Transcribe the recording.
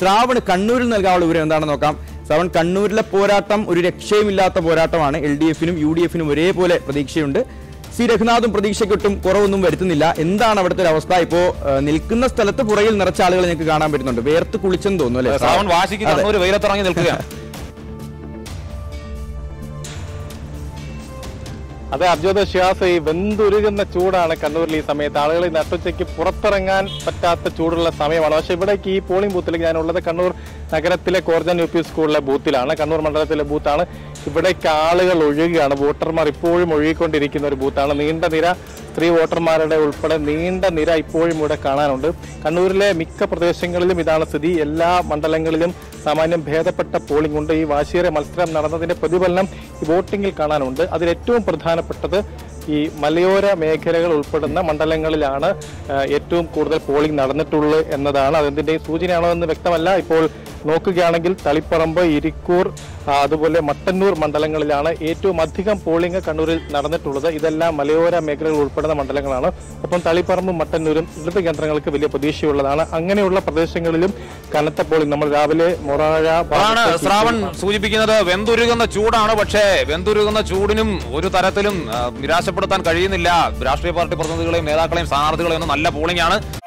ശ്രാവൺ കണ്ണൂരിൽ നൽകാനുള്ള വിവരം എന്താണെന്ന് നോക്കാം ശ്രാവൺ കണ്ണൂരിലെ പോരാട്ടം ഒരു രക്ഷയുമില്ലാത്ത പോരാട്ടമാണ് എൽ ഡി എഫിനും യു ഡി എഫിനും ഒരേപോലെ പ്രതീക്ഷയുണ്ട് സി രഘുനാഥും പ്രതീക്ഷയ്ക്കൊട്ടും കുറവൊന്നും വരുത്തുന്നില്ല എന്താണ് അവിടുത്തെ ഒരു അവസ്ഥ ഇപ്പോ ഏഹ്, നിൽക്കുന്ന സ്ഥലത്ത് പുറകിൽ നിറച്ച ആളുകൾ നിങ്ങൾക്ക് കാണാൻ പറ്റുന്നുണ്ട് വേർത്ത് കുളിച്ചെന്ന് തോന്നുന്നു അല്ലേ ശ്രാവൺ വാശിക്ക് അതെ. കണ്ണൂർ വെയിലത്തിറങ്ങി നിൽക്കുകയാണ് അതെ അബ്ജോദ് ഷിയാസ് ഈ വെന്തുരുകുന്ന ചൂടാണ് കണ്ണൂരിൽ ഈ സമയത്ത് ആളുകൾ ഈ നട്ടുച്ചയ്ക്ക് പുറത്തിറങ്ങാൻ പറ്റാത്ത ചൂടുള്ള സമയമാണ് പക്ഷെ ഇവിടേക്ക് ഈ പോളിംഗ് ബൂത്തിലേക്ക് ഞാനുള്ളത് കണ്ണൂർ നഗരത്തിലെ കോർജൻ യു പി സ്കൂളിലെ ബൂത്തിലാണ് കണ്ണൂർ മണ്ഡലത്തിലെ ബൂത്താണ് ഇവിടേക്ക് ആളുകൾ ഒഴുകുകയാണ് വോട്ടർമാർ ഇപ്പോഴും ഒഴുകിക്കൊണ്ടിരിക്കുന്ന ഒരു ബൂത്താണ് നീണ്ട നിര സ്ത്രീ വോട്ടർമാരുടെ ഉൾപ്പെടെ നീണ്ട നിര ഇപ്പോഴും ഇവിടെ കാണാനുണ്ട് കണ്ണൂരിലെ മിക്ക പ്രദേശങ്ങളിലും ഇതാണ് സ്ഥിതി എല്ലാ മണ്ഡലങ്ങളിലും സാമാന്യം ഭേദപ്പെട്ട പോളിംഗ് ഉണ്ട് ഈ വാശിയേറെ മത്സരം നടന്നതിന്റെ പ്രതിഫലനം ഈ വോട്ടിംഗിൽ കാണാനുണ്ട് അതിൽ ഏറ്റവും പ്രധാനപ്പെട്ടത് ഈ മലയോര മേഖലകൾ ഉൾപ്പെടുന്ന മണ്ഡലങ്ങളിലാണ് ആ, ഏറ്റവും കൂടുതൽ പോളിംഗ് നടന്നിട്ടുള്ളത് എന്നതാണ് അതെന്തിന്റെ സൂചനയാണോ എന്ന് വ്യക്തമല്ല ഇപ്പോൾ നോക്കുകയാണെങ്കിൽ തളിപ്പറമ്പ് ഇരിക്കൂർ ആ, അതുപോലെ മട്ടന്നൂർ മണ്ഡലങ്ങളിലാണ് ഏറ്റവും അധികം പോളിംഗ് കണ്ണൂരിൽ നടന്നിട്ടുള്ളത് ഇതെല്ലാം മലയോര മേഖലകൾ ഉൾപ്പെടുന്ന മണ്ഡലങ്ങളാണ് ഒപ്പം തളിപ്പറമ്പും മട്ടന്നൂരും ഇടത് കേന്ദ്രങ്ങൾക്ക് വലിയ പ്രതീക്ഷയുള്ളതാണ് അങ്ങനെയുള്ള പ്രദേശങ്ങളിലും കനത്ത പോളിംഗ് നമ്മൾ രാവിലെ മൊറാഴ അതാണ് ഭാഗത്തേക്ക് ശ്രാവൺ സൂചിപ്പിക്കുന്നത് വെന്തുരുകുന്ന ചൂടാണ് പക്ഷേ വെന്തുരുകുന്ന ചൂടിനും ഒരു തരത്തിലും ആ, നിരാശപ്പെടുത്താൻ കഴിയുന്നില്ല രാഷ്ട്രീയ പാർട്ടി പ്രതിനിധികളെയും നേതാക്കളെയും സ്ഥാനാർത്ഥികളെയും ഒന്നും നല്ല പോളിംഗ് ആണ്